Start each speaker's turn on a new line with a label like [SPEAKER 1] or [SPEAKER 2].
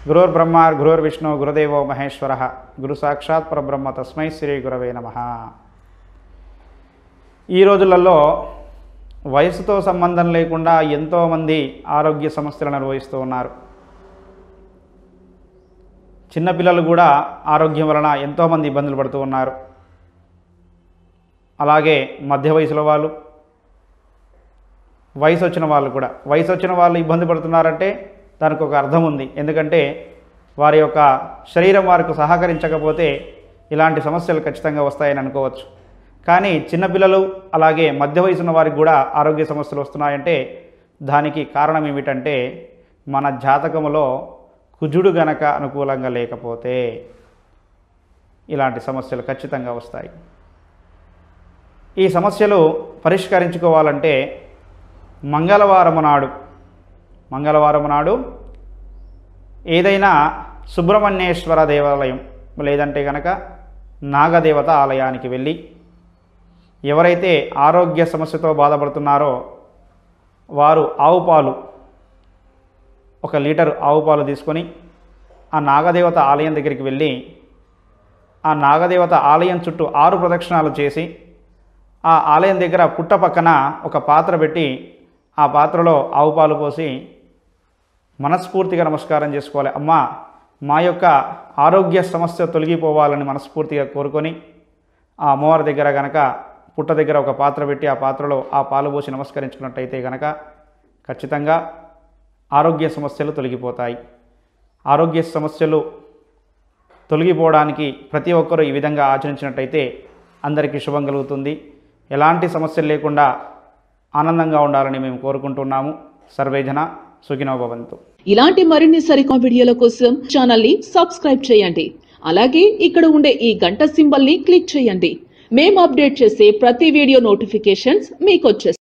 [SPEAKER 1] గురుర్ బ్రహ్మ గురుర్ విష్ణు గురుదేవో మహేశ్వర గురు సాక్షాత్ పరబ్రహ్మ తస్మై శ్రీ గురవే నమ ఈ రోజులలో వయసుతో సంబంధం లేకుండా ఎంతోమంది ఆరోగ్య సమస్యలను అనుభవిస్తూ ఉన్నారు చిన్నపిల్లలు కూడా ఆరోగ్యం వలన ఎంతోమంది ఇబ్బందులు పడుతూ ఉన్నారు అలాగే మధ్య వయసులో వాళ్ళు వయసు వచ్చిన వాళ్ళు కూడా వయసు వచ్చిన వాళ్ళు ఇబ్బంది పడుతున్నారంటే దానికి ఒక అర్థం ఉంది ఎందుకంటే వారి యొక్క శరీరం వారికి సహకరించకపోతే ఇలాంటి సమస్యలు ఖచ్చితంగా వస్తాయని అనుకోవచ్చు కానీ చిన్నపిల్లలు అలాగే మధ్య వయసు ఉన్న వారికి కూడా ఆరోగ్య సమస్యలు వస్తున్నాయంటే దానికి కారణం ఏమిటంటే మన జాతకములో కుజుడు గనక అనుకూలంగా లేకపోతే ఇలాంటి సమస్యలు ఖచ్చితంగా వస్తాయి ఈ సమస్యలు పరిష్కరించుకోవాలంటే మంగళవారం నాడు మంగళవారం నాడు ఏదైనా సుబ్రహ్మణ్యేశ్వర దేవాలయం లేదంటే కనుక నాగదేవత ఆలయానికి వెళ్ళి ఎవరైతే ఆరోగ్య సమస్యతో బాధపడుతున్నారో వారు ఆవు పాలు ఒక లీటర్ ఆవు పాలు తీసుకొని ఆ నాగదేవత ఆలయం దగ్గరికి వెళ్ళి ఆ నాగదేవత ఆలయం చుట్టూ ఆరు ప్రదక్షిణాలు చేసి ఆ ఆలయం దగ్గర పుట్ట పక్కన ఒక పాత్ర పెట్టి ఆ పాత్రలో ఆవు పాలు పోసి మనస్ఫూర్తిగా నమస్కారం చేసుకోవాలి అమ్మా మా యొక్క ఆరోగ్య సమస్య తొలగిపోవాలని మనస్ఫూర్తిగా కోరుకొని ఆ అమ్మవారి దగ్గర గనక పుట్ట దగ్గర ఒక పాత్ర పెట్టి ఆ పాత్రలో ఆ పాలు పోసి నమస్కరించుకున్నట్టయితే గనక ఖచ్చితంగా ఆరోగ్య సమస్యలు తొలగిపోతాయి ఆరోగ్య సమస్యలు తొలగిపోవడానికి ప్రతి ఒక్కరూ ఈ విధంగా ఆచరించినట్టయితే అందరికీ శుభం కలుగుతుంది ఎలాంటి సమస్యలు లేకుండా ఆనందంగా ఉండాలని మేము కోరుకుంటున్నాము సర్వేజన సుఖినో భవంతు
[SPEAKER 2] ఇలాంటి మరిన్ని సరికొత్త వీడియోల కోసం ఛానల్ ని సబ్స్క్రైబ్ చేయండి అలాగే ఇక్కడ ఉండే ఈ గంట సింబల్ ని క్లిక్ చేయండి మేము అప్డేట్ చేసే ప్రతి వీడియో నోటిఫికేషన్స్ మీకు